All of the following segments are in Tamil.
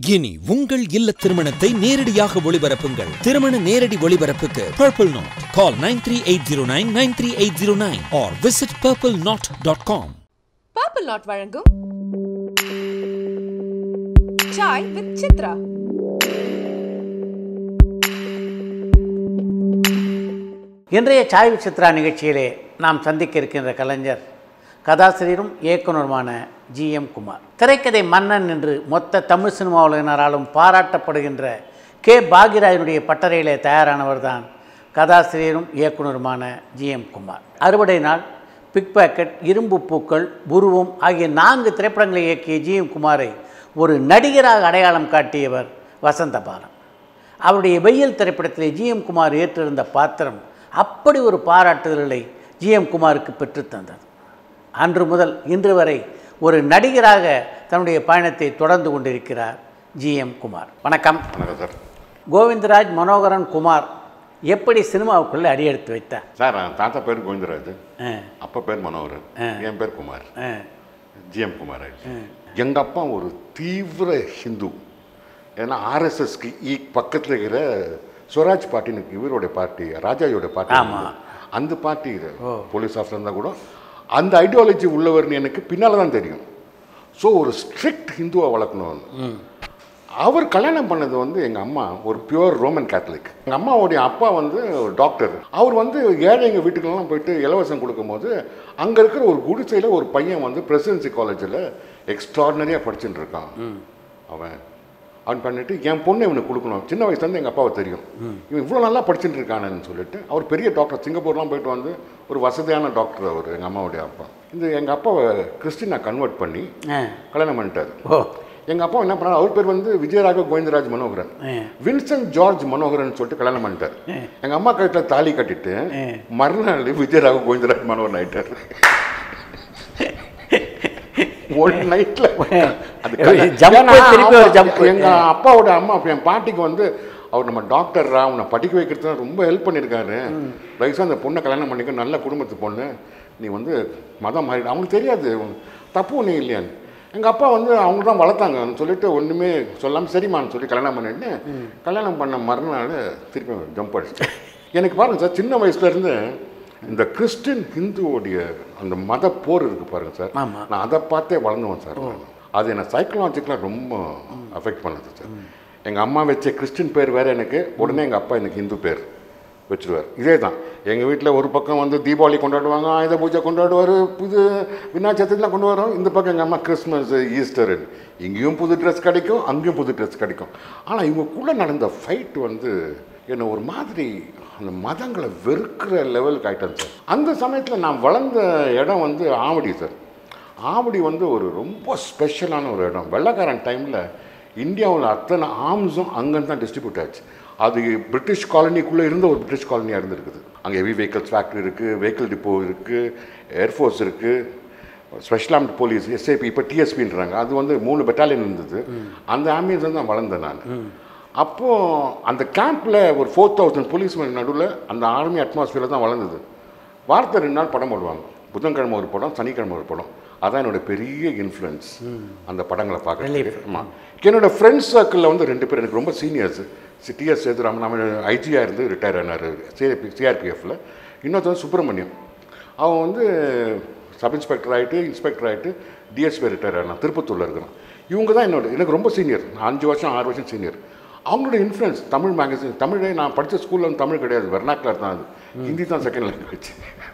இனி உங்கள் இல்ல திருமணத்தை நேரடியாக ஒளிபரப்புங்கள் திருமண நேரடி ஒளிபரப்புக்கு purple knot call nine three eight zero nine nine three eight zero nine or visit purple knot dot com purple knot வழங்கும் சாய் வித் சித்ரா இன்றைய சாய் சித்ரா நிகழ்ச்சியிலே நாம் சந்திக்க இருக்கின்ற கலைஞர் கதாசிரியரும் இயக்குனருமான ஜி எம் குமார் திரைக்கதை மன்னன் என்று மொத்த தமிழ் சினிமா உலகினராலும் பாராட்டப்படுகின்ற கே பாகிராயனுடைய பட்டறையிலே தயாரானவர் தான் கதாசிரியரும் இயக்குனருமான G M Kumar Aruvadai Naal big packet இரும்பு பூக்கள் உருவம் ஆகிய நான்கு திரைப்படங்களை இயக்கிய ஜி எம் குமாரை ஒரு நடிகராக அடையாளம் காட்டியவர் வசந்தபாலன் அவருடைய வெயில் திரைப்படத்திலே ஜிஎம் குமார் ஏற்றிருந்த பாத்திரம் அப்படி ஒரு பாராட்டுதல்களை ஜிஎம் குமாருக்கு பெற்றுத்தந்தது அன்று முதல் இன்று வரை ஒரு நடிகராக தன்னுடைய பயணத்தை தொடர்ந்து கொண்டிருக்கிறார் ஜிஎம் குமார் வணக்கம் வணக்கம் சார் கோவிந்தராஜ் மனோகரன் குமார் எப்படி சினிமாவுக்குள்ளே அடியெடுத்து வைத்தார் சார் என் தாத்தா பேர் கோவிந்தராஜ் ஆ, அப்பா பேர் மனோகரன் என் பேர் குமார் ஆ, ஜிஎம் குமார் எங்க அப்பா ஒரு தீவிர ஹிந்து ஏன்னா ஆர்எஸ்எஸ்க்கு ஈ பக்கத்தில் இருக்கிற ஸ்வராஜ் பார்ட்டின்னு இவருடைய பார்ட்டி ராஜாயோட பார்ட்டி ஆமா. இருந்தது. அந்த பார்ட்டி போலீஸ் ஆஃபீஸர் இருந்தால் கூட அந்த ஐடியாலஜி உள்ளவர்னு எனக்கு பின்னால் தான் தெரியும் ஸோ ஒரு ஸ்ட்ரிக்ட் ஹிந்துவை வளர்க்கணும்னு அவர் கல்யாணம் பண்ணது வந்து எங்கள் அம்மா ஒரு பியூர் ரோமன் கேத்தலிக் எங்கள் அம்மாவுடைய அப்பா வந்து ஒரு டாக்டர் அவர் வந்து ஏழைங்க வீட்டுக்கெல்லாம் போயிட்டு இலவசம் கொடுக்கும்போது அங்கே இருக்கிற ஒரு குடிசையில் ஒரு பையன் வந்து பிரசிடென்சி காலேஜில் எக்ஸ்ட்ராடினரியாக படிச்சுட்டு இருக்கான் அவன் அவன் பண்ணிட்டு என் பொண்ணு இவனுக்கு கொடுக்கணும் சின்ன வயசுலேருந்து எங்கள் அப்பாவை தெரியும் இவன் இவ்வளோ நல்லா படிச்சுட்டு இருக்கானேன்னு சொல்லிட்டு அவர் பெரிய டாக்டர் சிங்கப்பூர்லாம் போயிட்டு வந்து ஒரு வசதியான டாக்டர் அவர் எங்கள் அம்மாவுடைய அப்பா இந்த எங்கள் அப்பாவை கிறிஸ்டினா கன்வெர்ட் பண்ணி ஆ, கல்யாணம் பண்ணிட்டாரு ஓ எங்கள் அப்பா என்ன பண்ணாரு அவர் பேர் வந்து விஜயராக கோவிந்தராஜ் மனோகரன் ஆ. வின்சென்ட் ஜார்ஜ் மனோகரன் சொல்லிட்டு கல்யாணம் பண்ணிட்டார் எங்கள் அம்மா கழுத்தில் தாலி கட்டிட்டு ஆ. மறுநாள் விஜயராக கோவிந்தராஜ் மனோகரன் ஆயிட்டார் ஒன் நைட்ல அது கல்யாணம். Jump, ஏன்னா, திருப்பி ஒரு அப்பா- jump. எங்க அப்பாவோட அம்மா என் பாட்டிக்கு வந்து அவர் நம்ம டாக்டர்ரா உன்னை படிக்க வைக்கிறது ரொம்ப ஹெல்ப் பண்ணியிருக்காரு வயசாக அந்த பொண்ணை கல்யாணம் பண்ணிக்க நல்ல குடும்பத்து பொண்ணு நீ வந்து மதம் மாறிடு அவங்களுக்கு தெரியாது தப்பு ஒன்றும் இல்லையான்னு எங்கள் அப்பா வந்து அவங்க தான் வளர்த்தாங்கன்னு சொல்லிட்டு ஒன்றுமே சொல்லாமல் சரிம்மான்னு சொல்லி கல்யாணம் பண்ணிட்டு கல்யாணம் பண்ண மறுநாள் திருப்பி ஜம்ப் அடிச்சிட்டேன் எனக்கு பாருங்க சார் சின்ன வயசுலேருந்து இந்த கிறிஸ்டின் ஹிந்துவோடைய அந்த மத போர் இருக்கு பாருங்க சார் ஆமா. நான் அதை பார்த்தே வளர்ந்துவேன் சார் நான். அது என்னை சைக்கலாஜிக்கலாக ரொம்ப அஃபெக்ட் பண்ணுது சார் எங்கள் அம்மா வச்ச கிறிஸ்டின் பேர் வேறு எனக்கு உடனே எங்கள் அப்பா எனக்கு ஹிந்து பேர் வச்சுருவார் இதே தான் எங்கள் வீட்டில் ஒரு பக்கம் வந்து தீபாவளி கொண்டாடுவாங்க ஆயுத பூஜை கொண்டாடுவார் புது விநாயகத்துலாம் கொண்டு வரோம் இந்த பக்கம் எங்கள் அம்மா கிறிஸ்மஸ் ஈஸ்டர் இங்கேயும் புது ட்ரெஸ் கிடைக்கும் அங்கேயும் புது ட்ரெஸ் கிடைக்கும் ஆனால் இவங்களுக்குள்ளே நடந்த ஃபைட் வந்து என்னை ஒரு மாதிரி அந்த மதங்களை வெறுக்கிற லெவலுக்கு ஆயிட்டேன் சார் அந்த சமயத்தில் நான் வளர்ந்த இடம் வந்து ஆவடி சார் ஆவடி வந்து ஒரு ரொம்ப ஸ்பெஷலான ஒரு இடம் வெள்ளக்காரன் டைமில் இந்தியாவில் அத்தனை ஆர்ம்ஸும் அங்கேருந்து தான் டிஸ்ட்ரிபியூட் ஆச்சு அது பிரிட்டிஷ் காலனிக்குள்ளே இருந்த ஒரு பிரிட்டிஷ் காலனியாக இருந்திருக்குது அங்கே ஹெவி வெஹிக்கல்ஸ் ஃபேக்ட்ரி இருக்குது வெஹிக்கிள் டிப்போ இருக்குது ஏர்ஃபோர்ஸ் இருக்குது ஸ்பெஷல் ஆர்ம்ட் போலீஸ் எஸ்ஏபி இப்போ டிஎஸ்பின்றாங்க அது வந்து மூணு பெட்டாலியன் இருந்தது அந்த ஆம்பியன்ஸ் தான் வளர்ந்தேன் நான் அப்போது அந்த கேம்பில் ஒரு ஃபோர் தௌசண்ட் போலீஸ்மேன் நடுவில் அந்த ஆர்மி அட்மாஸ்பியரில் தான் வளர்ந்தது வாரத்தை ரெண்டு நாள் படம் போடுவாங்க புதன்கிழமை ஒரு படம் சனிக்கிழமை ஒரு படம் அதான் என்னோட பெரிய இன்ஃப்ளூயன்ஸ் அந்த படங்களை பார்க்க ஆமாம் என்னோட ஃப்ரெண்ட்ஸ் சர்க்கிளில் வந்து ரெண்டு பேர் எனக்கு ரொம்ப சீனியர்ஸ் டிஎஸ் சேதுராமன் நம்ம ஐஜியாக இருந்து ரிட்டையர் ஆனார் சிஆர்பி சிஆர்பிஎஃப்பில் இன்னொருத்தன் சுப்பிரமணியம் அவன் வந்து சப் இன்ஸ்பெக்டர் ஆகிட்டு இன்ஸ்பெக்டர் ஆகிட்டு டிஎஸ்பி ரிட்டையர் ஆனான் திருப்பத்தூரில் இருக்கிறான் இவங்க தான் என்னோட எனக்கு ரொம்ப சீனியர் நான் அஞ்சு வருஷம் ஆறு வருஷம் சீனியர் அவங்களோட இன்ஃப்ளூயன்ஸ் தமிழ் மேகசின் தமிழே நான் படித்த ஸ்கூலில் வந்து தமிழ் கிடையாது வெர்னாக்குலர் தான் அது ஹிந்தி தான் செகண்ட் லாங்குவேஜ்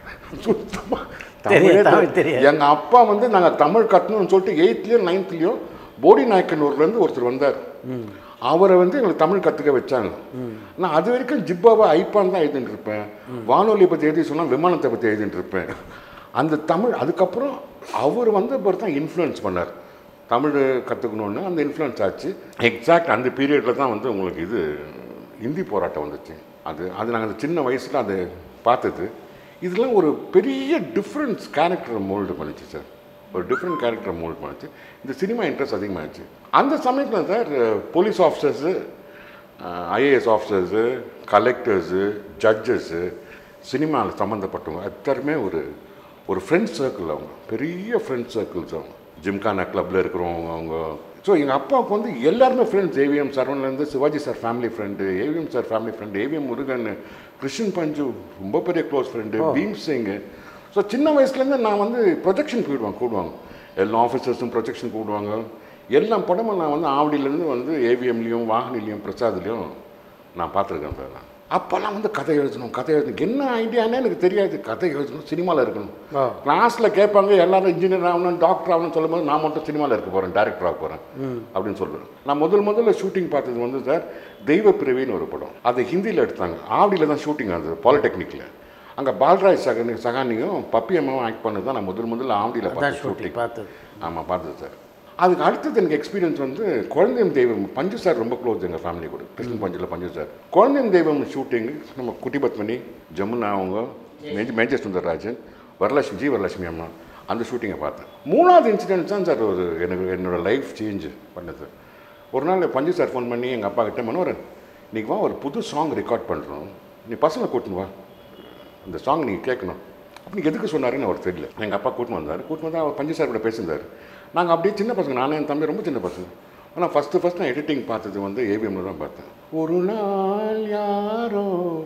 சுத்தமாக தெரியாது, தமிழே தமிழ் தெரியாது. எங்கள் அப்பா வந்து நாங்கள் தமிழ் கட்டணும்னு சொல்லிட்டு எயித்லேயோ நைன்த்லேயோ போடி நாயக்கனூர்லேருந்து ஒருத்தர் வந்தார் அவரை வந்து எங்களுக்கு தமிழ் கற்றுக்க வச்சாங்க நான் அது வரைக்கும் ஜிப்பாவை ஐப்பான் தான் எழுதிட்டு இருப்பேன் வானொலியை பற்றி எழுதி சொன்னால் விமானத்தை பற்றி எழுதிட்டு இருப்பேன் அந்த தமிழ் அதுக்கப்புறம் அவர் வந்த பிறகு தான் இன்ஃப்ளூயன்ஸ் பண்ணார் தமிழ் கற்றுக்கணுன்னு அந்த இன்ஃப்ளூயன்ஸ் ஆச்சு எக்ஸாக்ட் அந்த பீரியடில் தான் வந்து உங்களுக்கு இது இந்தி போராட்டம் வந்துச்சு அது அது நாங்கள் அந்த சின்ன வயசில் அது பார்த்தது இதெல்லாம் ஒரு பெரிய டிஃப்ரென்ஸ் கேரக்டரை மோல்டு பண்ணிச்சு சார் ஒரு டிஃப்ரெண்ட் கேரக்டரை மோல்ட் பண்ணிச்சு இந்த சினிமா இன்ட்ரெஸ்ட் அதிகமாகிடுச்சு அந்த சமயத்தில் sir police officers IAS officers collectors judges சினிமாவில் சம்மந்தப்பட்டவங்க எல்லாருமே ஒரு ஒரு ஃப்ரெண்ட்ஸ் சர்க்கிள் அவங்க பெரிய ஃப்ரெண்ட்ஸ் சர்க்கிள்ஸ் அவங்க ஜிம்கானா கிளப்பில் இருக்கிறவங்க அவங்க ஸோ எங்கள் அப்பாவுக்கு வந்து எல்லாருமே ஃப்ரெண்ட்ஸ் ஏவிஎம் சரவணலேருந்து Sivaji sir family friend AVM sir family friend AVM Murugan Krishnan Panju ரொம்ப பெரிய close friend Bhim Singh so சின்ன வயசுலேருந்து நான் வந்து ப்ரொஜெக்ஷன் கூடுவாங்க கூடுவாங்க எல்லா ஆஃபீஸர்ஸும் ப்ரொஜெக்ஷன் கூடுவாங்க எல்லா படமும் நான் வந்து ஆவடியிலேருந்து வந்து ஏவிஎம்லேயும் வாகனிலையும் பிரசாத்லேயும் நான் பார்த்துருக்கேன் சார் நான் அப்போல்லாம் வந்து கதை எழுதணும் கதை எழுதணும் என்ன ஐடியானே எனக்கு தெரியாது கதை எழுதணும் சினிமாவில் இருக்கணும் ஆ. கிளாஸில் கேட்பாங்க எல்லாரும் இன்ஜினியர் ஆகணும் டாக்டர் ஆகணும்னு சொல்லும்போது நான் மட்டும் சினிமாவில் இருக்க போகிறேன் டேரக்டர் ஆக போகிறேன் அப்படின்னு சொல்லுவேன் நான் முதல் முதல்ல ஷூட்டிங் பார்த்தது வந்து சார் தெய்வ பிறவின்னு ஒரு படம் அது ஹிந்தியில் எடுத்தாங்க ஆவடியில் தான் ஷூட்டிங் ஆகுது பாலிடெக்னிக்கில் அங்கே பால்ராஜ் சகனி சகானியும் பப்பி அம்மாவும் ஆக்ட் பண்ணது தான் நான் முதல் முதல்ல ஆவடியில் அதான் பார்த்தேன் ஷூட்டிங் ஷூட்டிங் பார்த்தது ஆமாம் பார்த்தது சார் அதுக்கு அடுத்தது எனக்கு எக்ஸ்பீரியன்ஸ் வந்து குழந்தையும் தெய்வம் பஞ்சு சார் ரொம்ப க்ளோஸ் எங்கள் ஃபேமிலி கூட கிருஷ்ணன் பஞ்சில் பஞ்சு சார் குழந்தையும் தெய்வம் ஷூட்டிங் நம்ம குட்டி பத்மனி ஜமுனா அவங்க மேஜ மேஜர் சுந்தரராஜன் வரலட்சுமி ஜி வரலட்சுமி அம்மா அந்த ஷூட்டிங்கை பார்த்தேன் மூணாவது இன்சிடென்ட் தான் சார் ஒரு எனக்கு என்னோட லைஃப் சேஞ்ச் பண்ணது ஒரு நாள் பஞ்சு சார் ஃபோன் பண்ணி எங்கள் அப்பா கிட்ட மனோரன் இன்னைக்கு வா ஒரு புது சாங் ரெக்கார்ட் பண்ணுறோம் நீ பசங்களை கூட்டின்னு வா இந்த சாங் நீங்கள் கேட்கணும் அப்படி எதுக்கு சொன்னாருன்னு அவர் தெரியல எங்கள் அப்பா கூட்டின்னு வந்தார் கூட்டின்னு வந்தால் அவர் பஞ்சு சார் கூட பேசியிருந்தார் நாங்கள் அப்படியே சின்ன பசங்க நானும் என் தம்பி ரொம்ப சின்ன பசங்க ஆனால் ஃபஸ்ட்டு ஃபஸ்ட் நான் எடிட்டிங் பார்த்தது வந்து ஏவிஎம்ல தான் பார்த்தேன் ஒரு நாள் யாரோ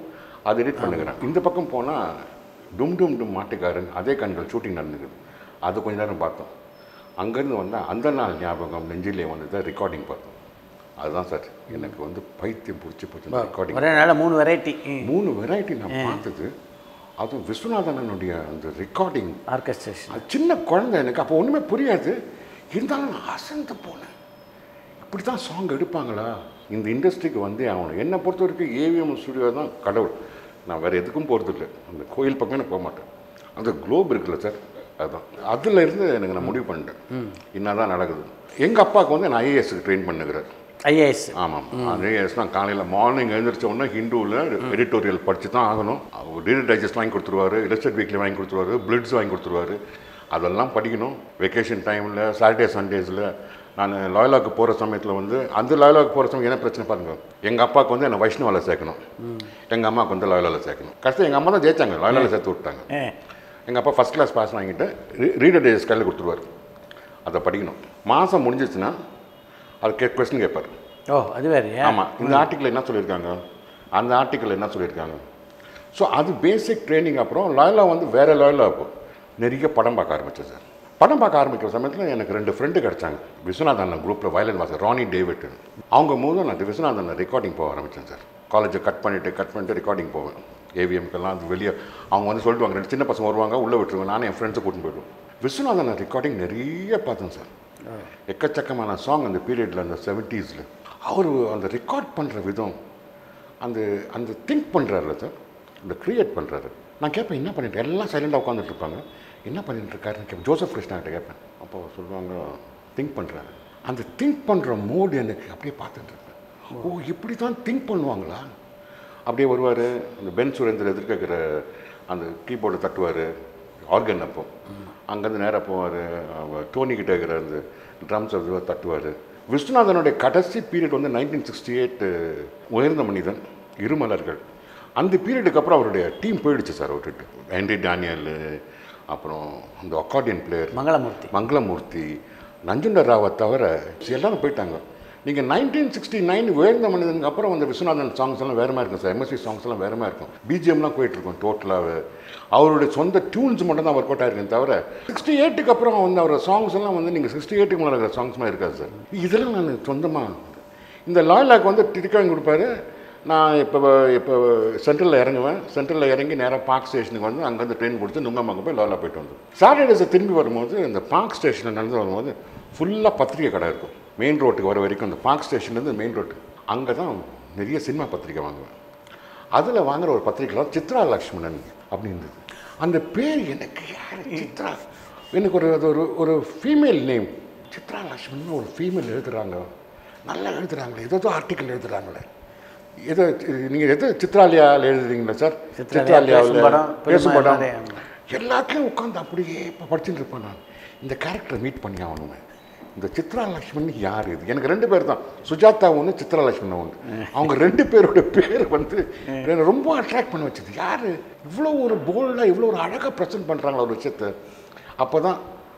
அது எடிட் பண்ணுகிறேன் இந்த பக்கம் போனால் டும் டும் டும் மாட்டுக்காரன் அதே கண்கள் ஷூட்டிங் நடந்துக்குது அது கொஞ்ச நேரம் பார்த்தோம் அங்கேருந்து வந்தால் அந்த நாள் ஞாபகம் நெஞ்சிலே வந்தது ரெக்கார்டிங் பார்த்தோம் அதுதான் சார் எனக்கு வந்து பைத்தியம் பிடிச்சி போச்சு ரெக்கார்டிங் ஒரே நாளில் மூணு வெரைட்டி மூணு வெரைட்டி நான் பார்த்தது அதுவும் விஸ்வநாதனனுடைய அந்த ரெக்கார்டிங் ஆர்கஸ்ட்ரேஷன் அது சின்ன குழந்தை எனக்கு அப்போ ஒன்றுமே புரியாது இருந்தாலும் நான் அசந்து போனேன் இப்படி தான் சாங் எடுப்பாங்களா இந்த இண்டஸ்ட்ரிக்கு வந்தே ஆகணும் என்னை பொறுத்த வரைக்கும் ஏவிஎம் ஸ்டுடியோ தான் கடவுள் நான் வேறு எதுக்கும் போகிறது இல்லை அந்த கோயில் பக்கமே நான் போக மாட்டேன் அந்த குளோப் இருக்குல்ல சார் அதுதான் அதில் இருந்து எனக்கு நான் முடிவு பண்ணிட்டேன் என்ன தான் நடக்குது எங்கள் அப்பாவுக்கு வந்து நான் ஐஏஎஸ்க்கு ட்ரெயின் பண்ணுகிறேன் ஐஏஎஸ் ஆமாம் ஐஏஎஸ் தான் காலையில் மார்னிங் எழுந்திரிச்ச உடனே ஹிந்துவில் எடிட்டோரியல் படித்து தான் ஆகணும் அவர் ரீடர் டைஜஸ்ட் வாங்கி கொடுத்துருவாரு இலஸ்டட் வீக்லி வாங்கி கொடுத்துருவாரு பிளிட்ஸ் வாங்கி கொடுத்துருவாரு அதெல்லாம் படிக்கணும் வெக்கேஷன் டைமில் சாட்டர்டே சண்டேஸில் நான் லாயலாக்கு போகிற சமயத்தில் வந்து அந்த லாயலாக்கு போகிற சமயம் என்ன பிரச்சனை பாருங்க எங்கள் அப்பாவுக்கு வந்து என்னை வைஷ்ணவாவில் சேர்க்கணும் எங்கள் அம்மாவுக்கு வந்து லாயலாவில் சேர்க்கணும் கஷ்டம் எங்கள் அம்மா தான் ஜெயிச்சாங்க லாயலாவில் சேர்த்து விட்டாங்க ஏ எங்கள் அப்பா ஃபஸ்ட் கிளாஸ் பாஸ் வாங்கிட்டு ரீடர் டைஜஸ்ட் கையில் கொடுத்துருவாரு அதை படிக்கணும் மாதம் முடிஞ்சிச்சுன்னா அது கே கொஸ்டின் கேட்பார் ஓ அது வேறையா ஆமாம் இந்த ஆர்டிக்கிள் என்ன சொல்லியிருக்காங்க அந்த ஆர்டிக்கிள் என்ன சொல்லியிருக்காங்க ஸோ அது பேசிக் ட்ரைனிங் அப்புறம் லாயலா வந்து வேறு லாயலா அப்போ நிறைய படம் பார்க்க ஆரம்பிச்சேன் சார் படம் பார்க்க ஆரம்பிக்கிற சமயத்தில் எனக்கு ரெண்டு ஃப்ரெண்டு கிடச்சாங்க விஸ்வநாதன் குரூப்பில் வயலன் வாசர் ரானி டேவிட் அவங்க மூலம் நான் விஸ்வநாதன் ரெக்கார்டிங் போக ஆரம்பித்தேன் சார் காலேஜை கட் பண்ணிவிட்டு கட் பண்ணிட்டு ரெக்கார்டிங் போவேன் ஏவிஎம்க்கெல்லாம் அது வெளியே அவங்க வந்து சொல்லிடுவாங்க ரெண்டு சின்ன பசங்க வருவாங்க உள்ளே விட்டுருவாங்க நானும் என் ஃப்ரெண்ட்ஸை கூட்டின்னு போயிடுவேன் விஸ்வநாதன் ரெக்கார்டிங் நிறைய பார்த்தேன் சார் எக்கச்சக்கமான சாங் அந்த பீரியடில் அந்த செவன்ட்டீஸில் அவர் அந்த ரெக்கார்ட் பண்ணுற விதம் அந்த அந்த திங்க் பண்ணுறாருல சார் அந்த க்ரியேட் பண்ணுறாரு நான் கேட்பேன் என்ன பண்ணிட்டு எல்லாம் சைலண்டாக உட்காந்துட்டு இருப்பாங்க என்ன பண்ணிட்டு இருக்காருன்னு கேட்பேன் ஜோசப் கிருஷ்ணாகிட்ட கேட்பேன் அப்போ அவர் சொல்லுவாங்க திங்க் பண்ணுறாரு அந்த திங்க் பண்ணுற மோடு எனக்கு அப்படியே பார்த்துட்டு இருப்பேன் ஓ இப்படி தான் திங்க் பண்ணுவாங்களா அப்படியே வருவார் அந்த பென் சுரேந்தர் எதிர்க்க இருக்கிற அந்த கீபோர்டை தட்டுவார் ஆர்கன் அப்போ அங்கேருந்து நேராக போவார் டோனி கிட்ட இருக்கிற அந்த ட்ரம்ஸ் அது தட்டுவார் விஸ்வநாதனுடைய கடைசி பீரியட் வந்து நைன்டீன் சிக்ஸ்டி எயிட் உயர்ந்த மனிதன் இருமலர்கள் அந்த பீரியடுக்கு அப்புறம் அவருடைய டீம் போயிடுச்சு சார் அவர்கிட்ட ஹென்ரி டேனியல் அப்புறம் அந்த அக்கார்டியன் பிளேயர் மங்களமூர்த்தி மங்களமூர்த்தி நஞ்சுண்டர் ராவை தவிர எல்லாரும் போயிட்டாங்க நீங்கள் நைன்டீன் சிக்ஸ்டி நைன் உயர்ந்த மனிதனுக்கு அப்புறம் வந்த விஸ்வநாதன் சாங்ஸ் எல்லாம் வேறு மாதிரி இருக்கும் சார் எம்எஸ்சி சாங்ஸ் எல்லாம் வேறு மாதிரி இருக்கும் பிஜிஎம்லாம் போயிட்டுருக்கும் டோட்டலாக அவருடைய சொந்த டியூன்ஸ் மட்டும் தான் ஒர்க் அவுட் ஆயிருக்கும் தவிர சிக்ஸ்டி எயிட்டுக்கு அப்புறம் வந்து அவரோட சாங்ஸ் எல்லாம் வந்து நீங்கள் சிக்ஸ்டி எயிட்டுக்கு மேலே இருக்கிற சாங்ஸ் மாதிரி இருக்காது சார் இதெல்லாம் நான் சொந்தமாக இந்த லாய்லாக் வந்து டிக்கெட் கொடுப்பாரு நான் இப்போ இப்போ சென்ட்ரலில் இறங்குவேன் சென்ட்ரலில் இறங்கி நேராக பார்க் ஸ்டேஷனுக்கு வந்து அங்கேருந்து ட்ரெயின் பிடிச்சி நுங்கம்பாங்க போய் லாலா போயிட்டு வந்தோம் சாட்டர்டேஸை திரும்பி வரும்போது இந்த பார்க் ஸ்டேஷனில் நடந்து வரும்போது ஃபுல்லாக பத்திரிக்கை கடை இருக்கும் மெயின் ரோட்டுக்கு வர வரைக்கும் அந்த பார்க் ஸ்டேஷன்லேருந்து மெயின் ரோட்டு அங்கே தான் நிறைய சினிமா பத்திரிக்கை வாங்குவேன் அதில் வாங்குற ஒரு பத்திரிக்கை தான் சித்ரா லக்ஷ்மணன் அப்படின்னு இருந்தது அந்த பேர் எனக்கு யார் சித்ரா எனக்கு ஒரு அது ஒரு ஒரு ஃபீமேல் நேம் சித்ரா லக்ஷ்மணன் ஒரு ஃபீமேல் எழுதுகிறாங்க நல்லா எழுதுகிறாங்களே ஏதோ ஆர்டிக்கல் எழுதுகிறாங்களே ஏதோ நீங்கள் எது சித்ராலியாவில் எழுதுறீங்களா சார் சித்ராலயா, பேசும் படம், பேசும் பெருமாள் படம் நிறைய. எல்லாத்துலேயும் உட்காந்து அப்படியே இப்போ படிச்சுட்டு இருப்பேன் நான் இந்த கேரக்டரை மீட் பண்ணி ஆகணுமே இந்த சித்ரா லக்ஷ்மண் யார் இது எனக்கு ரெண்டு பேர் தான் சுஜாதா ஒன்று சித்ரா லக்ஷ்மண் ஒன்று அவங்க ரெண்டு பேரோட பேர் வந்து என்னை ரொம்ப அட்ராக்ட் பண்ண வச்சது யார் இவ்வளோ ஒரு போல்டாக இவ்வளோ ஒரு அழகாக ப்ரெசென்ட் பண்ணுறாங்களா ஒரு விஷயத்த அப்போ தான்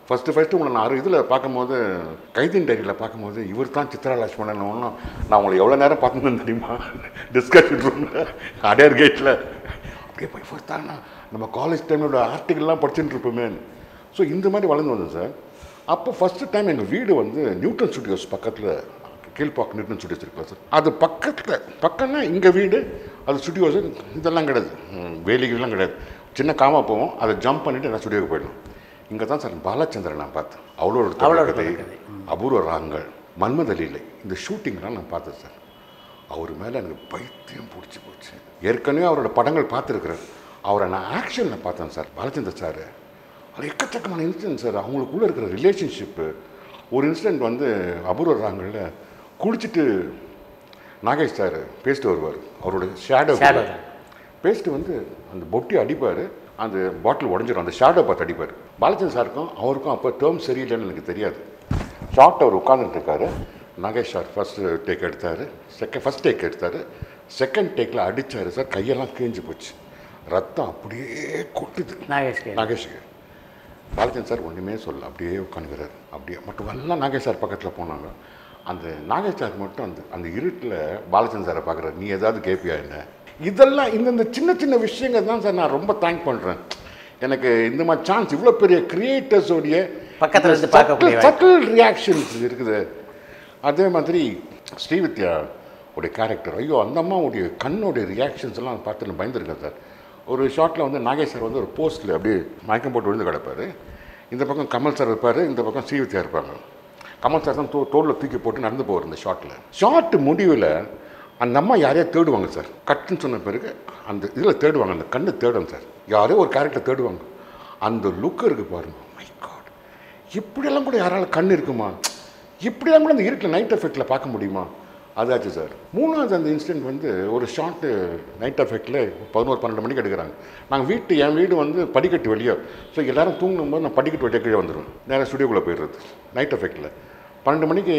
ஃபஸ்ட்டு ஃபஸ்ட்டு உங்களை நான் இதில் பார்க்கும்போது கைதின் டைரியில் பார்க்கும்போது இவர் தான் சித்ரா லட்சுமணன் ஒன்றும் நான் உங்களை எவ்வளோ நேரம் பார்த்துருந்தேன் தெரியுமா டிஸ்கஷன் ரூமில் அடையார் கேட்டில் அப்படியே போய் ஃபர்ஸ்ட் தானே நம்ம காலேஜ் டைமோட ஆர்டிகல்லாம் படிச்சுட்டு இருப்போமே ஸோ இந்த மாதிரி வளர்ந்து வந்தேன் சார் அப்போ ஃபஸ்ட்டு டைம் எங்கள் வீடு வந்து நியூட்டன் ஸ்டுடியோஸ் பக்கத்தில் கீழ்பாக் நியூட்டன் ஸ்டுடியோஸ் இருக்குல்ல சார் அது பக்கத்தில் பக்கம்னா இங்கே வீடு அது ஸ்டுடியோஸ் இதெல்லாம் கிடையாது ம், வேலிகள்லாம் கிடையாது சின்ன காமா போவோம் அதை ஜம்ப் பண்ணிவிட்டு நான் ஸ்டுடியோக்கு போயிடலாம் இங்கே தான் சார் பாலச்சந்திரன் நான் பார்த்தேன் அவளோட அவளோட கதை கதை. அபூர்வ ராகங்கள் மன்மதலீலை இந்த ஷூட்டிங்லாம் நான் பார்த்தேன் சார் அவர் மேலே எனக்கு பைத்தியம் பிடிச்சி போச்சு ஏற்கனவே அவரோட படங்கள் பார்த்துருக்குறேன் அவரை நான் ஆக்ஷனில் பார்த்தேன் சார் பாலச்சந்தர் சார் அது எக்கச்சக்கமான இன்சிடென்ட் சார் அவங்களுக்குள்ளே இருக்கிற ரிலேஷன்ஷிப்பு ஒரு இன்சிடென்ட் வந்து அபூர்வ ராகங்களில் குளிச்சுட்டு நாகேஷ் சார் பேசிட்டு வருவார் அவரோட ஷேடோ Shadow. பேஸ்ட்டு வந்து அந்த பொட்டி அடிப்பார் அந்த பாட்டில் உடஞ்சிரும் அந்த ஷேடோ பார்த்து அடிப்பார் பாலச்சந்திரன் சாருக்கும் அவருக்கும் அப்போ டேர்ம் சரியில்லைன்னு எனக்கு தெரியாது ஷார்ட் அவர் உட்காந்துட்டு இருக்காரு நாகேஷ் சார் ஃபர்ஸ்ட் டேக் எடுத்தார் செகண்ட் ஃபர்ஸ்ட் டேக் எடுத்தார் செகண்ட் டேக்கில் அடித்தார் சார் கையெல்லாம் கிழிஞ்சு போச்சு ரத்தம் அப்படியே கொட்டுது நாகேஷ் கே நாகேஷுக்கு பாலச்சந்திரன் சார் ஒன்றுமே சொல்ல அப்படியே உட்காந்துக்கிறாரு அப்படியே மட்டும் எல்லாம் நாகேஷ் சார் பக்கத்தில் போனாங்க அந்த நாகேஷ் சார் மட்டும் அந்த அந்த இருட்டில் பாலச்சந்திரன் சாரை பார்க்குறாரு நீ ஏதாவது கேட்பியா என்ன இதெல்லாம் இந்தந்த சின்ன சின்ன விஷயங்கள் தான் சார் நான் ரொம்ப தேங்க் பண்ணுறேன் எனக்கு இந்த மாதிரி சான்ஸ் இவ்வளோ பெரிய கிரியேட்டர்ஸோடைய பக்கத்துல இருந்து பார்க்கக்கூடிய வாய்ப்பு. சட்டில் ரியாக்ஷன்ஸ் இருக்குது அதே மாதிரி ஸ்ரீவித்யா உடைய கேரக்டர் ஐயோ அந்த அம்மாவுடைய கண்ணோடைய ரியாக்ஷன்ஸ் எல்லாம் பார்த்து நான் பயந்துருக்கேன் சார் ஒரு ஷாட்டில் வந்து நாகேஷ் சார் வந்து ஒரு போஸ்ட்டில் அப்படியே மயக்கம் போட்டு விழுந்து கிடப்பார் இந்த பக்கம் கமல் சார் இருப்பார் இந்த பக்கம் ஸ்ரீவித்யா இருப்பாங்க கமல் சார் தான் தோ தோளில் தூக்கி போட்டு நடந்து போவார் இந்த ஷாட்டில் ஷார்ட் முடிவில் அந்த அம்மா யாரையா தேடுவாங்க சார் கட்டுன்னு சொன்ன பிறகு அந்த இதில் தேடுவாங்க அந்த கண்ணு தேடும் சார் யாரோ ஒரு கேரக்டர் தேடுவாங்க அந்த லுக் இருக்கு பாருங்க மை காட் இப்படியெல்லாம் கூட யாரால கண் இருக்குமா இப்படியெல்லாம் கூட அந்த இருட்டில் நைட் எஃபெக்டில் பார்க்க முடியுமா அதாச்சு சார் மூணாவது அந்த இன்சிடென்ட் வந்து ஒரு ஷார்ட்டு நைட் எஃபெக்டில் பதினோரு பன்னெண்டு மணிக்கு எடுக்கிறாங்க நாங்கள் வீட்டு என் வீடு வந்து படிக்கட்டு வெளியே ஸோ எல்லாரும் தூங்கும் போது நான் படிக்கட்டு வெளியே கீழே வந்துடுவேன் நேராக ஸ்டுடியோக்குள்ளே போயிடுறது நைட் எஃபெக்டில் பன்னெண்டு மணிக்கு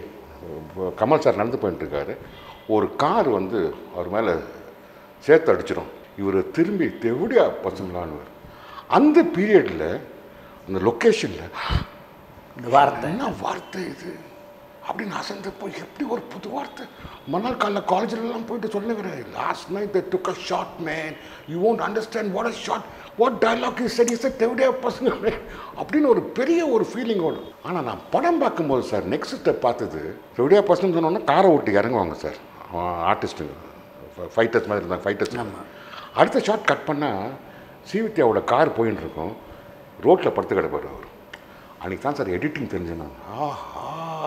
அஹ், கமல் சார் நடந்து போயிட்டு இருக்காரு ஒரு கார் வந்து அவர் மேலே சேர்த்து அடிச்சிடும் இவர் திரும்பி தெவிடியா பசங்களான்னு அந்த பீரியடில் அந்த லொக்கேஷனில் இந்த வார்த்தை என்ன வார்த்தை இது அப்படின்னு அசந்து போய் எப்படி ஒரு புது வார்த்தை மறுநாள் காலைல காலேஜ்லலாம் போயிட்டு சொல்லுகிறேன் last night they took a shot man you won't understand what a shot what dialogue is சரி சார் தெவிடியா பசங்க அப்படின்னு ஒரு பெரிய ஒரு ஃபீலிங்கோடு ஆனால் நான் படம் பார்க்கும்போது சார் நெக்ஸ்ட் ஸ்டெப் பார்த்தது தெவிடியா பசங்க சொன்னோன்னா காரை ஓட்டி இறங்குவாங்க சார் ஆர்டிஸ்ட்டுங்க ஃபைட்டர்ஸ் மாதிரி இருந்தாங்க ஃபைட்டர்ஸ் அடுத்த ஷாட் கட் பண்ணால் ஸ்ரீவித்யாவோட கார் போயின்னு இருக்கும் ரோட்டில் படுத்து கிடப்பார் அவர் அன்றைக்கி தான் சார் எடிட்டிங் தெரிஞ்சேன் நான் ஆஹா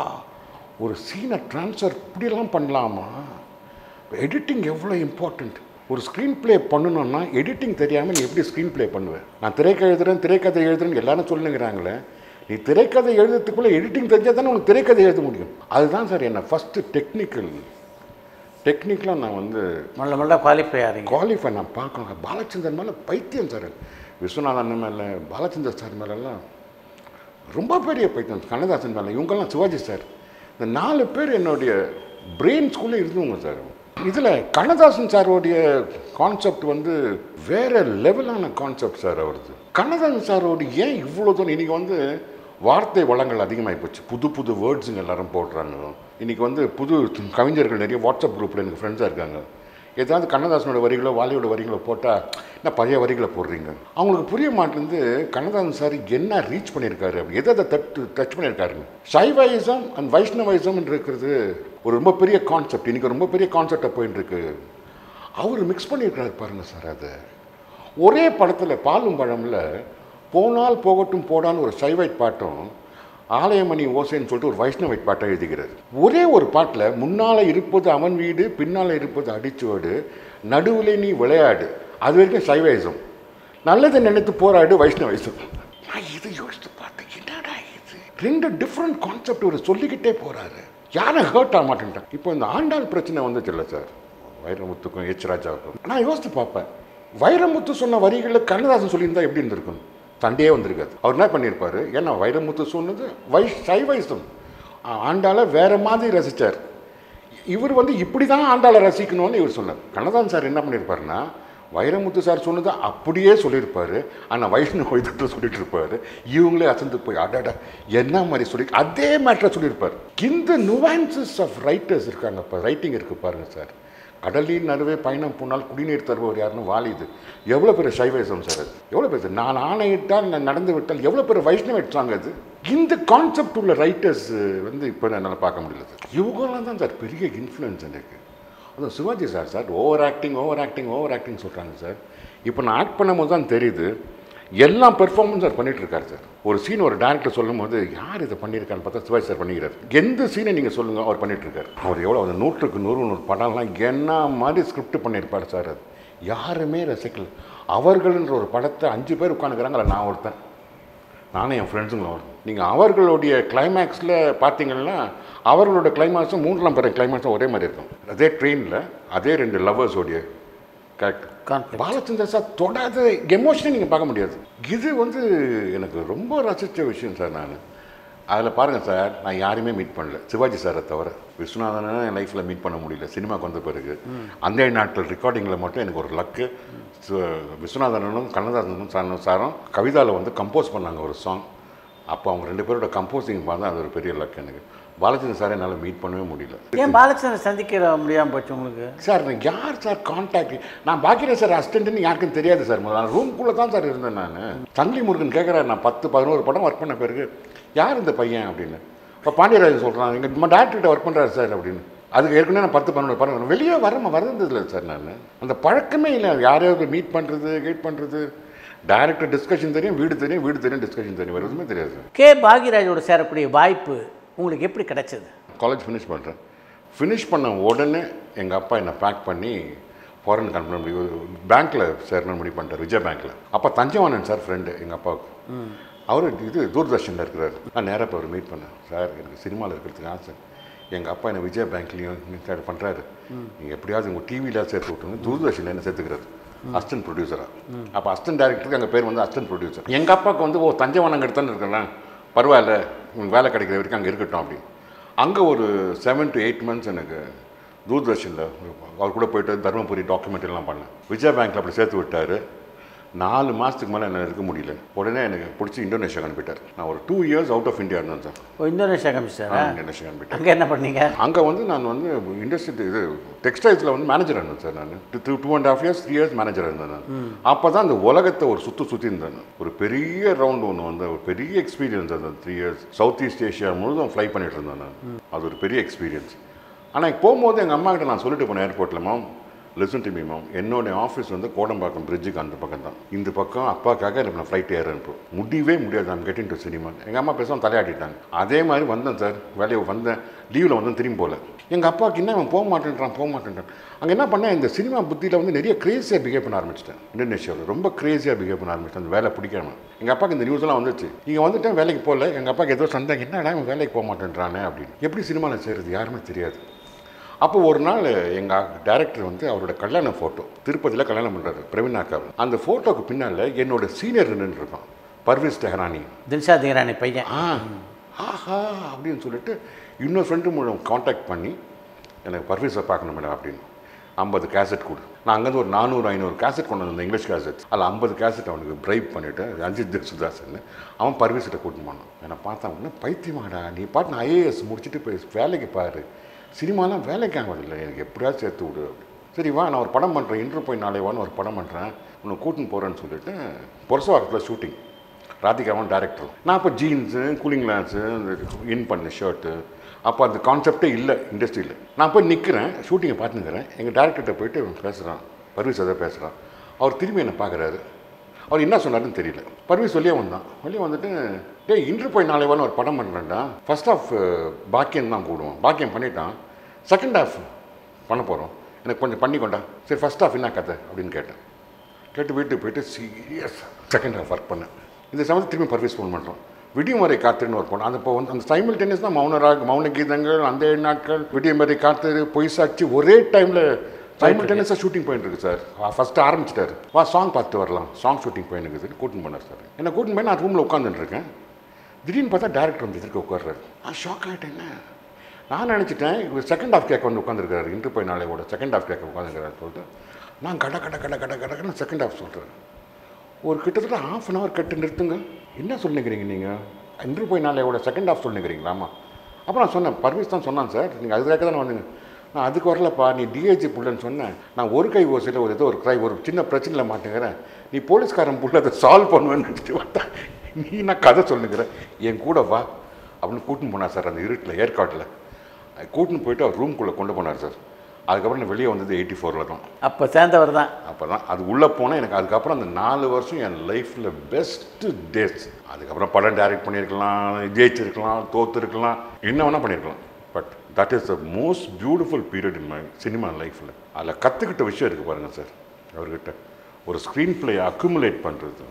ஒரு சீனை ட்ரான்ஸ்ஃபர் இப்படியெல்லாம் பண்ணலாமா எடிட்டிங் எவ்வளோ இம்பார்ட்டண்ட் ஒரு ஸ்க்ரீன் ப்ளே பண்ணணும்னா எடிட்டிங் தெரியாமல் நீ எப்படி ஸ்க்ரீன் ப்ளே பண்ணுவேன் நான் திரைக்கதை எழுதுறேன் திரைக்கதை எழுதுறேன்னு எல்லாரும் சொல்லுங்கிறாங்களே நீ திரைக்கதை எழுதுறதுக்குள்ளே எடிட்டிங் தெரிஞ்சால் தானே உனக்கு திரைக்கதை எழுத முடியும் அதுதான் சார் என்ன ஃபஸ்ட்டு டெக்னிக்கல் டெக்னிக்கலாக நான் வந்து முள்ள முள்ள குவாலிஃபை ஆகிறீங்க குவாலிஃபை நான் பார்க்கணும் பாலச்சந்தர் மேலே பைத்தியம் சார் விஸ்வநாதன் மேலே பாலச்சந்தர் சார் மேலெல்லாம் ரொம்ப பெரிய பைத்தியம் கண்ணதாசன் மேலே இவங்கெல்லாம் சிவாஜி சார் இந்த நாலு பேர் என்னுடைய பிரெயின் ஸ்கூல்லே இருந்தவங்க சார் இதில் கண்ணதாசன் சாரோடைய கான்செப்ட் வந்து வேற லெவலான கான்செப்ட் சார் அவரது கண்ணதாசன் சாரோட ஏன் இவ்வளோ தூரம் இன்றைக்கி வந்து வார்த்தை வளங்கள் அதிகமாகி போச்சு புது புது வேர்ட்ஸுங்க எல்லாரும் போடுறாங்க இன்றைக்கி வந்து புது கவிஞர்கள் நிறைய வாட்ஸ்அப் குரூப்பில் எனக்கு ஃப்ரெண்ட்ஸாக இருக்காங்க ஏதாவது கண்ணதாசனோட வரிகளோ வாலியோட வரிகளோ போட்டால் என்ன பழைய வரிகளை போடுறீங்க அவங்களுக்கு புரிய மாட்டேங்குது கண்ணதாசன் சார் என்ன ரீச் பண்ணியிருக்காரு அப்படி எதை அதை தட்டு டச் பண்ணியிருக்காருங்க சைவைசம் அண்ட் வைஷ்ணவைசம் இருக்கிறது ஒரு ரொம்ப பெரிய கான்செப்ட் இன்றைக்கி ரொம்ப பெரிய கான்செப்டாக போயின்னு இருக்கு அவர் மிக்ஸ் பண்ணியிருக்காரு பாருங்க சார் அதை ஒரே படத்தில் பாலும் பழமில் போனால் போகட்டும் போடான்னு ஒரு சைவைட் பாட்டும் ஆலயமணி ஓசைன்னு சொல்லிட்டு ஒரு வைஷ்ணவைட் பாட்டை எழுதுகிறார் ஒரே ஒரு பாட்டில் முன்னால் இருப்பது அவன் வீடு பின்னால் இருப்பது அடிச்சுவடு நடுவில் நீ விளையாடு அது வரைக்கும் சைவைசம் நல்லதை நினைத்து போராடு வைஷ்ணவைசம் நான் இதை யோசித்து பார்த்தேன் என்னடா இது ரெண்டு டிஃப்ரெண்ட் கான்செப்ட் ஒரு சொல்லிக்கிட்டே போறாரு யாரும் ஹர்ட் ஆக மாட்டேன்ட்டான் இப்போ இந்த ஆண்டாள் பிரச்சனை வந்துச்சுல்ல சார் வைரமுத்துக்கும் எச் ராஜாவுக்கும் நான் யோசித்து பார்ப்பேன் வைரமுத்து சொன்ன வரிகளில் கண்ணதாசன் சொல்லியிருந்தா எப்படி இருந்திருக்கும் சண்டையே வந்திருக்காது அவர் என்ன பண்ணியிருப்பாரு ஏன்னா வைரமுத்து சொன்னது வை சைவைசம் ஆண்டாளை வேற மாதிரி ரசித்தார் இவர் வந்து இப்படி தான் ஆண்டாளை ரசிக்கணும்னு இவர் சொன்னார் கண்ணதாசன் சார் என்ன பண்ணியிருப்பாருன்னா வைரமுத்து சார் சொன்னதை அப்படியே சொல்லியிருப்பாரு ஆனால் வைஷ்ணவ வைத்திட்டு சொல்லிட்டு இருப்பாரு இவங்களே அசந்து போய் அடடா என்ன மாதிரி சொல்லி அதே மேட்டரை சொல்லியிருப்பார் இந்த நுவான்சஸ் ஆஃப் ரைட்டர்ஸ் இருக்காங்க இப்போ ரைட்டிங் இருக்கு பாருங்க சார் கடலின் நடுவே பயணம் போனால் குடிநீர் தருபவர் யாருன்னு வாலிது எவ்வளோ பெரிய சைவேசம் சார் அது எவ்வளோ பெரிய நான் ஆணையிட்டால் நான் நடந்து விட்டால் எவ்வளோ பெரிய வைஷ்ணவ சாங் அது இந்த கான்செப்ட் உள்ள ரைட்டர்ஸ் வந்து இப்போ என்னால் பார்க்க முடியல சார் இவங்கெல்லாம் தான் சார் பெரிய இன்ஃப்ளூயன்ஸ் எனக்கு அதுவும் Sivaji sir sir over acting over acting over acting சொல்கிறாங்க சார் இப்போ நான் ஆக்ட் பண்ணும்போது தான் தெரியுது எல்லாம் பெர்ஃபார்மன்ஸ் சார் பண்ணிட்டு இருக்காரு சார் ஒரு சீன் ஒரு டேரக்டர் சொல்லும் போது யார் இதை பண்ணியிருக்கான்னு பார்த்தா சிவாஜி சார் பண்ணிக்கிறார் எந்த சீனை நீங்கள் சொல்லுங்கள் அவர் பண்ணிட்டு இருக்காரு அவர் எவ்வளோ அந்த நூற்றுக்கு நூறு நூறு படம்லாம் என்ன மாதிரி ஸ்கிரிப்ட் பண்ணியிருப்பார் சார் அது யாருமே ரசிக்கல அவர்கள்ன்ற ஒரு படத்தை அஞ்சு பேர் உட்காந்துக்கிறாங்கள நான் ஒருத்தன் நானும் என் ஃப்ரெண்ட்ஸுங்களும் நீங்கள் அவர்களுடைய கிளைமேக்ஸில் பார்த்தீங்கன்னா அவர்களோட கிளைமேக்ஸும் மூன்றாம் பிற கிளைமேக்ஸும் ஒரே மாதிரி இருக்கும் அதே ட்ரெயினில் அதே ரெண்டு லவ்வர்ஸோடைய கரெக்ட் Conflict. பாலச்சந்தர் சார் தொடாத எமோஷனே நீங்கள் பார்க்க முடியாது இது வந்து எனக்கு ரொம்ப ரசித்த விஷயம் சார் நான் அதில் பாருங்கள் சார் நான் யாரையுமே மீட் பண்ணல சிவாஜி சாரை தவிர விஸ்வநாதனை என் லைஃப்பில் மீட் பண்ண முடியல சினிமாக்கு வந்த பிறகு அந்த நாட்கள் ரெக்கார்டிங்கில் மட்டும் எனக்கு ஒரு லக்கு விஸ்வநாதனும் கண்ணதாசனும் சாரும் சாரும் கவிதாவில் வந்து கம்போஸ் பண்ணாங்க ஒரு சாங் அப்போ அவங்க ரெண்டு பேரோட கம்போசிங் பார்த்தா அது ஒரு பெரிய லக் எனக்கு பாலச்சந்திரன் சாரை என்னால் மீட் பண்ணவே முடியல ஏன் பாலச்சந்திரன் சந்திக்க முடியாமல் போச்சு உங்களுக்கு சார் நான் யார் சார் கான்டாக்ட் நான் பாக்கியராஜ் சார் அசிஸ்டன்ட்னு யாருக்கும் தெரியாது சார் முதல்ல நான் ரூம்குள்ளே தான் சார் இருந்தேன் நான் சங்கிலி முருகன் கேட்குறாரு நான் பத்து பதினோரு படம் ஒர்க் பண்ண பிறகு யார் இந்த பையன் அப்படின்னு இப்போ பாண்டியராஜன் சொல்கிறான் எங்கள் நம்ம டேரக்டர்கிட்ட ஒர்க் பண்ணுறாரு சார் அப்படின்னு அதுக்கு ஏற்கனவே நான் பத்து பதினோரு படம் வெளியே வரமா வரதில்லை சார் நான் அந்த பழக்கமே இல்லை யாரையாவது மீட் பண்ணுறது கீட் பண்ணுறது டைரக்டர் டிஸ்கஷன் தெரியும் வீடு தெரியும் வீடு தெரியும் டிஸ்கஷன் தெரியும் வேறு எதுவுமே தெரியாது சார் கே பாக்யராஜோட சேரக்கூடிய வாய்ப்பு உங்களுக்கு எப்படி கிடைச்சது காலேஜ் ஃபினிஷ் பண்ணுறேன் ஃபினிஷ் பண்ண உடனே எங்கள் அப்பா என்னை பேக் பண்ணி ஃபாரின் கம்பெனி முடிவு பேங்க்கில் சேரணும்னு முடிவு பண்ணிட்டார் விஜய் பேங்க்கில் அப்போ தஞ்சவானன் சார் ஃப்ரெண்டு எங்கள் அப்பாவுக்கு அவர் இது தூர்தர்ஷனில் இருக்கிறார் நான் நேராக போய் அவர் மீட் பண்ணேன் சார் எனக்கு சினிமாவில் இருக்கிறதுக்கு ஆசை எங்கள் அப்பா என்னை விஜய் பேங்க்லேயும் பண்ணுறாரு நீங்கள் எப்படியாவது உங்கள் டிவியில் சேர்த்து விட்டுருங்க தூர்தர்ஷனில் என்ன சேர்த்துக்கிறாரு அசிஸ்டன்ட் ப்ரொடியூசரா அப்போ அசிஸ்டன்ட் டேரக்டருக்கு எங்கள் பேர் வந்து அசிஸ்டன்ட் ப்ரொடியூசர் எங்கள் அப்பாவுக்கு வந்து ஓ தஞ்சவானம் எடுத்தான்னு இருக்கிறேன் பரவாயில்ல உங்களுக்கு வேலை கிடைக்கிற வரைக்கும் அங்கே இருக்கட்டும் அப்படின்னு அங்கே ஒரு செவன் டு எயிட் மந்த்ஸ் எனக்கு தூர்தர்ஷனில் அவர் கூட போயிட்டு தருமபுரி documentary எல்லாம் பண்ணேன் விஜய் பேங்க்கில் அப்படி சேர்த்து விட்டார் நாலு மாதத்துக்கு மேலே என்னால் இருக்க முடியல உடனே எனக்கு பிடிச்சி இந்தோனேஷியா அனுப்பிட்டார் நான் ஒரு two years out of India இருந்தேன் சார் ஓ இந்தோனேஷியா கமிஷனரா இந்தோனேஷியா அனுப்பிட்டார் அங்கே என்ன பண்ணீங்க அங்கே வந்து நான் வந்து இண்டஸ்ட்ரி இது டெக்ஸ்டைல்ஸில் வந்து மேனேஜர் இருந்தேன் சார் நான் two two and half years three years manager இருந்தேன் நான் அப்போ தான் அந்த உலகத்தை ஒரு சுற்று சுற்றி இருந்தேன் நான். ஒரு பெரிய ரவுண்ட் ஒன்று வந்து ஒரு பெரிய எக்ஸ்பீரியன்ஸ் அந்த three years South East Asia முழுதும் ஃப்ளை பண்ணிட்டு இருந்தேன் நான் அது ஒரு பெரிய எக்ஸ்பீரியன்ஸ் ஆனால் போகும்போது எங்கள் அம்மா கிட்ட நான் சொல்லிட்டு போனேன் ஏர்போர்ட்டில் ma'am listen to me ma'am என்னுடைய ஆஃபீஸ் வந்து கோடம்பாக்கம் பிரிட்ஜுக்கு அந்த பக்கம் தான் இந்த பக்கம் அப்பாக்காக எனக்கு நான் ஃப்ளைட் ஏற அனுப்பும் முடியவே முடியாது நான் கெட்டிங் டு சினிமா எங்கள் அம்மா பேசாமல் தலையாட்டிட்டாங்க அதே மாதிரி வந்தேன் சார் வேலையை வந்தேன் லீவில் வந்தேன் திரும்பி போகல எங்கள் அப்பாவுக்கு என்ன அவன் போக மாட்டேன்றான் போக மாட்டேன்றான் அங்கே என்ன பண்ணேன் இந்த சினிமா புத்தியில் வந்து நிறைய கிரேஸியாக பிஹேவ் பண்ண ஆரம்பிச்சிட்டேன் இந்தோனேஷியாவில் ரொம்ப கிரேஸியாக பிஹேவ் பண்ண ஆரம்பிச்சிட்டேன் அந்த வேலை பிடிக்காம எங்கள் அப்பாவுக்கு இந்த நியூஸ்லாம் வந்துச்சு நீங்கள் வந்துட்டேன் வேலைக்கு போகல எங்கள் அப்பாவுக்கு ஏதோ சந்தேகம் என்னடா இவன் வேலைக்கு போக மாட்டேன்றானே அப்படின்னு எப்படி சினிமாவில் செய்கிறது யாருமே தெரியாது அப்போ ஒரு நாள் எங்கள் டைரக்டர் வந்து அவரோட கல்யாண ஃபோட்டோ திருப்பதியில் கல்யாணம் பண்ணுறாரு பிரவீன் அக்காவை அந்த ஃபோட்டோக்கு பின்னால் என்னோட சீனியர் நின்றுட்டு இருக்கான் பர்வீஸ் டெஹரானி தில்ஷா தீரானி பையன் ஆ ஆஹா அப்படின்னு சொல்லிட்டு இன்னொரு ஃப்ரெண்டு மூலம் காண்டாக்ட் பண்ணி எனக்கு பர்வீஸை பார்க்கணும் மேடம் அப்படின்னு ஐம்பது கேசட் கொடு நான் அங்கேருந்து ஒரு நானூறு ஐநூறு கேசட் கொண்டு வந்தேன் இங்கிலீஷ் கேசட் அதில் ஐம்பது கேசட் அவனுக்கு பிரைப் பண்ணிவிட்டு அஜித் சுதாசன் அவன் பர்வீஸ்கிட்ட கூட்டிட்டு போனான் என்னை பார்த்தா உடனே பைத்தியமாடா நீ பாட்டு நான் ஐஏஎஸ் முடிச்சுட்டு போய் வேலைக்கு பாரு சினிமாலாம் வேலைக்கு ஆகதில்லை எனக்கு எப்படியாவது சேர்த்து விடு அப்படி. சரி வா நான் ஒரு படம் பண்ணுறேன் இன்ட்ரு போய் நாளை வான்னு ஒரு படம் பண்ணுறேன் உன்னை கூட்டின்னு போகிறேன்னு சொல்லிட்டு பொரசவாக்கத்தில் ஷூட்டிங் ராதிகாவன் டேரக்டர் நான் அப்போ ஜீன்ஸு கூலிங் கிளாஸு இன் பண்ண ஷர்ட்டு அப்போ அந்த கான்செப்டே இல்லை இண்டஸ்ட்ரியில் நான் போய் நிற்கிறேன் ஷூட்டிங்கை பார்த்துக்கிறேன் எங்கள் டேரக்டர்கிட்ட போயிட்டு பேசுகிறான் பர்வீஸ் அதை பேசுகிறான் அவர் திரும்பி என்னை பார்க்குறாரு அவர் என்ன சொன்னாருன்னு தெரியல பர்வீஸ் வெளியே வந்தான் வெளியே வந்துட்டு டேய் இன்று போய் நாளை வாரம் ஒரு படம் பண்ணுறேன்டா ஃபர்ஸ்ட் ஆஃப் பாக்கியம் தான் கூடுவோம் பாக்கியம் பண்ணிட்டான் செகண்ட் ஹாஃப் பண்ண போகிறோம் எனக்கு கொஞ்சம் பண்ணி கொண்டா சரி ஃபர்ஸ்ட் ஹாஃப் என்ன கதை அப்படின்னு கேட்டேன் கேட்டு வீட்டுக்கு போயிட்டு சீரியஸ் செகண்ட் ஹாஃப் ஒர்க் பண்ணேன் இந்த சமயத்தில் திரும்பி பர்வீஸ் ஃபோன் பண்ணுறோம் விடியமறை காத்துன்னு ஒரு படம் அந்த இப்போ வந்து அந்த சைமில்டேனியஸ் தான் மௌனராக மௌன கீதங்கள் அந்த ஏழு நாட்கள் விடியமறை காத்து பொய் சாட்சி ஒரே டைமில் சைமில்டேனியஸாக ஷூட்டிங் போயிட்டு இருக்கு சார் ஃபஸ்ட்டு ஆரம்பிச்சிட்டாரு வா சாங் பார்த்து வரலாம் சாங் ஷூட்டிங் போயின்னு இருக்குது கூட்டின்னு போனார் சார் என்ன கூட்டின்னு போய் நான் ரூமில் உட்காந்துட்டு இருக்கேன் திடீர்னு பார்த்தா டேரக்டர் வந்து எதிர்க்க உட்கார்றாரு நான் ஷாக் ஆகிட்டேங்க நான் நினச்சிட்டேன் இவர் செகண்ட் ஹாஃப் கேட்க வந்து உட்காந்துருக்காரு இன்று போய் நாளையோட செகண்ட் ஹாஃப் கேட்க உட்காந்துருக்காரு சொல்லிட்டு நான் கட கட கட கட கடன்னு செகண்ட் ஹாஃப் சொல்கிறேன் ஒரு கிட்டத்தட்ட ஹாஃப் அன் ஹவர் கட்டு நிறுத்துங்க என்ன சொல்லுங்கிறீங்க நீங்கள் இன்று போய் நாளையோட செகண்ட் ஹாஃப் சொல்லுங்கிறீங்களா ஆமாம் அப்போ நான் சொன்னேன் பர்வீஸ் தான் சொன்னான் சார் நீங்கள் அதுக்காக தான் வந்தீங்க நான் அதுக்கு வரலப்பா நீ டிஏஜி புள்ளன்னு சொன்னேன் நான் ஒரு கை ஓசையில் ஒரு ஏதோ ஒரு கிரை ஒரு சின்ன பிரச்சனையில் மாட்டேங்கிறேன் நீ போலீஸ்காரன் புள்ள அதை சால்வ் பண்ணுவேன்னு நினச்சிட்டு வந்தா நீ நான் கதை சொல்லுங்கிற என் கூட வா அப்படின்னு கூட்டின்னு போனார் சார் அந்த இருட்டில் ஏற்காட்டில் கூட்டின்னு போயிட்டு அவர் ரூம்குள்ளே கொண்டு போனார் சார் அதுக்கப்புறம் நான் வெளியே வந்தது எயிட்டி ஃபோரில் தான் அப்போ சேர்ந்தவர் தான் அப்போ தான் அது உள்ளே போனால் எனக்கு அதுக்கப்புறம் அந்த நாலு வருஷம் என் லைஃப்பில் பெஸ்ட்டு டேஸ் அதுக்கப்புறம் படம் டைரக்ட் பண்ணியிருக்கலாம் ஜெயிச்சிருக்கலாம் தோத்துருக்கலாம் என்ன வேணால் பண்ணியிருக்கலாம் but that is the most beautiful period in my cinema லைஃப்பில் அதில் கற்றுக்கிட்ட விஷயம் இருக்குது பாருங்கள் சார் அவர்கிட்ட ஒரு ஸ்க்ரீன் பிளே அக்குமுலேட் பண்ணுறது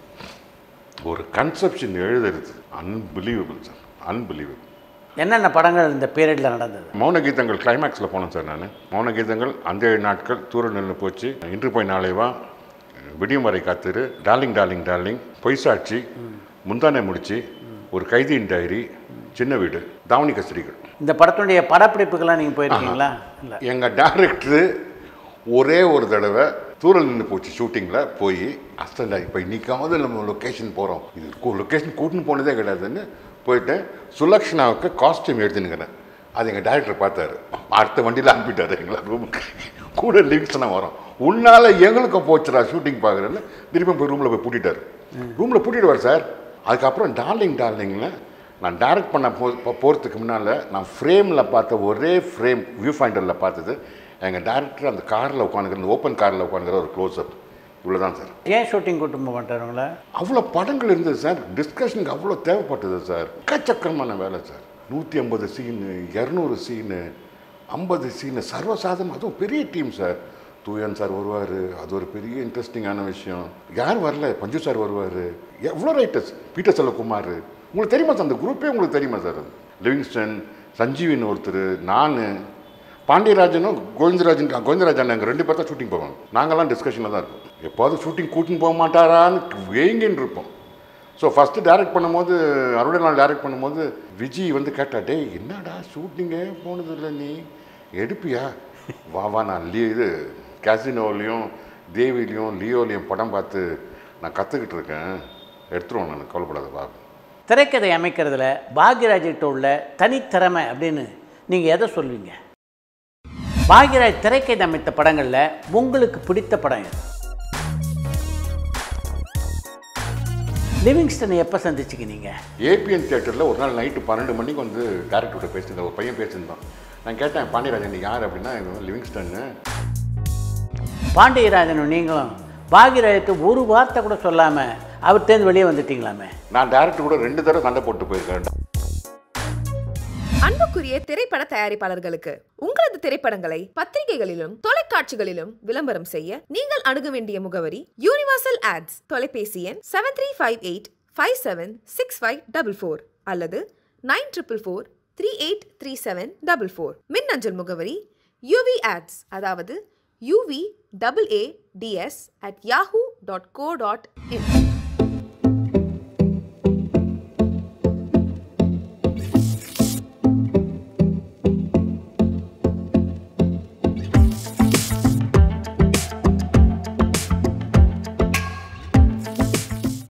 ஒரு கன்செப்ஷன் எழுதுறது அன்பிலீவபிள் சார் அன்பிலீவபிள் என்னென்ன படங்கள் இந்த பீரியடில் நடந்தது மௌன கீதங்கள் கிளைமேக்ஸில் போனேன் சார் நான் மௌன கீதங்கள் அந்த ஏழு நாட்கள் தூர நின்று போச்சு இன்று போய் நாளை வா விடியும் வரை காத்திரு டார்லிங் டார்லிங் டார்லிங் பொய்சாட்சி முந்தானை முடிச்சு ஒரு கைதியின் டைரி சின்ன வீடு தாவணி கஸ்திரிகள் இந்த படத்தினுடைய படப்பிடிப்புக்கெல்லாம் நீங்கள் போயிருக்கீங்களா இல்லை எங்கள் டேரக்டரு ஒரே ஒரு தடவை தூரல் நின்று போச்சு ஷூட்டிங்கில் போய் அஸ்டண்டா இப்போ இன்னைக்காவது நம்ம லொக்கேஷன் போகிறோம் இது லொக்கேஷன் கூட்டின்னு போனதே கிடையாதுன்னு போயிட்டு சுலக்ஷனாவுக்கு காஸ்டியூம் எடுத்துனுக்கிறேன் அது எங்கள் டேரக்டர் பார்த்தாரு அடுத்த வண்டியில் அனுப்பிட்டாரு எங்களை ரூமுக்கு கூட லிவிங்ஸ்லாம் வரோம் உன்னால் எங்களுக்கு போச்சுடா ஷூட்டிங் பார்க்குறேன்னு திருப்பி போய் ரூமில் போய் பூட்டிட்டார் ரூமில் பூட்டிடுவார் சார் அதுக்கப்புறம் டார்லிங் டார்லிங்கில் நான் டைரக்ட் பண்ண போ போ- போகிறதுக்கு முன்னால் நான் ஃப்ரேமில் பார்த்த ஒரே ஃப்ரேம் வியூ ஃபைண்டரில் பார்த்தது எங்கள் டேரக்டர் அந்த காரில் உட்காந்துக்கிற அந்த ஓப்பன் காரில் உட்காந்துக்கிற ஒரு க்ளோஸ்அப் இவ்வளோ தான் சார் ஏன் ஷூட்டிங் கூட்டு போக மாட்டாருங்களா அவ்வளோ படங்கள் இருந்தது சார் டிஸ்கஷனுக்கு அவ்வளோ தேவைப்பட்டது சார் எக்கச்சக்கமான வேலை சார் நூற்றி ஐம்பது சீனு இரநூறு சீனு ஐம்பது சீனு சர்வசாதம் அதுவும் பெரிய டீம் சார் தூயன் சார் வருவார் அது ஒரு பெரிய இன்ட்ரெஸ்டிங்கான விஷயம் யார் வரல பஞ்சு சார் வருவார் எவ்வளோ ரைட்டர்ஸ் பீட்டர் செல்வகுமார் உங்களுக்கு தெரியுமா சார் அந்த குரூப்பே உங்களுக்கு தெரியுமா சார் அது லிவிங்ஸ்டன் சஞ்சீவின் ஒருத்தர் நான் பாண்டியராஜனும் கோவிந்தராஜன் கோவிந்தராஜன் நாங்கள் ரெண்டு பேர் தான் ஷூட்டிங் போவாங்க நாங்கள்லாம் டிஸ்கஷனில் தான் இருப்போம் எப்போது ஷூட்டிங் கூட்டின்னு போக மாட்டாரான்னு வேங்கின்னு இருப்போம் ஸோ ஃபஸ்ட்டு டைரக்ட் பண்ணும்போது அறுவடை நாள் டைரக்ட் பண்ணும்போது விஜய் வந்து கேட்டா டேய் என்னடா ஷூட்டிங்கே போனது இல்லை நீ எடுப்பியா வா வா நான் லீ இது கேசினோலையும் தேவிலையும் லியோலையும் படம் பார்த்து நான் கற்றுக்கிட்டு இருக்கேன் எடுத்துருவோம் நான் கவலைப்படாத வா திரைக்கதை அமைக்கிறதுல பாக்யராஜ்கிட்ட உள்ள தனித்திறமை அப்படின்னு நீங்கள் எதை சொல்வீங்க பாக்யராஜ் திரைக்கதை அமைத்த படங்களில் உங்களுக்கு பிடித்த படம் எது லிவிங்ஸ்டனை எப்போ சந்திச்சிங்க நீங்கள் ஏபிஎன் தியேட்டரில் ஒரு நாள் நைட்டு பன்னெண்டு மணிக்கு வந்து டேரக்டர்கிட்ட பேசியிருந்தேன் ஒரு பையன் பேசியிருந்தான் நான் கேட்டேன் பாண்டியராஜன் நீ யார் அப்படின்னா இவன் லிவிங்ஸ்டன்னு பாண்டியராஜனும் நீங்களும் பாக்யராஜத்தை ஒரு வார்த்தை கூட சொல்லாமல் அவர்கிட்டேருந்து வெளியே வந்துட்டீங்களாமே நான் டேரக்டர் கூட ரெண்டு தடவை சண்டை போட்டு போயிருக்கேன் அன்புக்குரிய திரைப்பட தயாரிப்பாளர்களுக்கு உங்களது திரைப்படங்களை பத்திரிகைகளிலும் தொலைக்காட்சிகளிலும் விளம்பரம் செய்ய நீங்கள் அணுக வேண்டிய முகவரி யூனிவர்சல் ஆட்ஸ் தொலைபேசி எண் seven three five eight five seven six five double four அல்லது nine triple four three eight three seven double four மின்னஞ்சல் முகவரி யூவி ஆட்ஸ் அதாவது UV double A DS at Yahoo dot co dot in